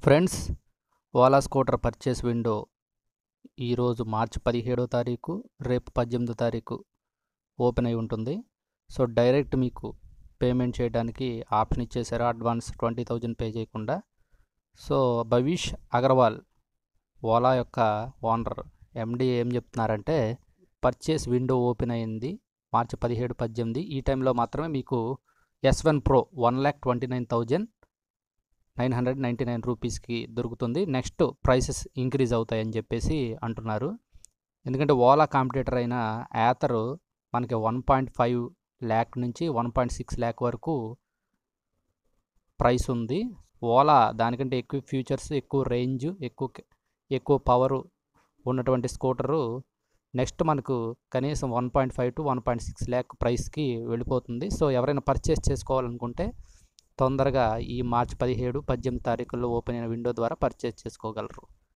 friends Ola scooter purchase window ఈరోజు మార్చి పదిహేడో తారీఖు రేపు పద్దెనిమిదో తారీఖు ఓపెన్ అయి ఉంటుంది సో డైరెక్ట్ మీకు పేమెంట్ చేయడానికి ఆప్షన్ ఇచ్చేసారు అడ్వాన్స్ ట్వంటీ థౌజండ్ పే చేయకుండా సో భవిష్ అగర్వాల్ ఓలా యొక్క ఓనర్ ఎండి ఏం చెప్తున్నారంటే పర్చేస్ విండో ఓపెన్ అయింది మార్చి పదిహేడు పద్దెనిమిది ఈ టైంలో మాత్రమే మీకు S one pro one lakh twenty nine thousand nine hundred ninety nine రూపీస్కి దొరుకుతుంది నెక్స్ట్ ప్రైసెస్ ఇంక్రీజ్ అవుతాయని చెప్పేసి అంటున్నారు ఎందుకంటే ఓలా కాంపిటేటర్ అయిన యాతరు మనకి వన్ పాయింట్ ఫైవ్ ల్యాక్ నుంచి వన్ పాయింట్ సిక్స్ ల్యాక్ వరకు ప్రైస్ ఉంది ఓలా దానికంటే ఎక్కువ ఫీచర్స్ ఎక్కువ రేంజ్ ఎక్కువ ఎక్కువ పవర్ ఉన్నటువంటి స్కూటరు నెక్స్ట్ మనకు కనీసం one point five to one point six lakh ప్రైస్కి వెళ్ళిపోతుంది సో ఎవరైనా పర్చేస్ చేసుకోవాలనుకుంటే తొందరగా ఈ మార్చి పదిహేడు పద్దెనిమిది తారీఖుల్లో ఓపెన్ అయిన విండో ద్వారా పర్చేస్ చేసుకోగలరు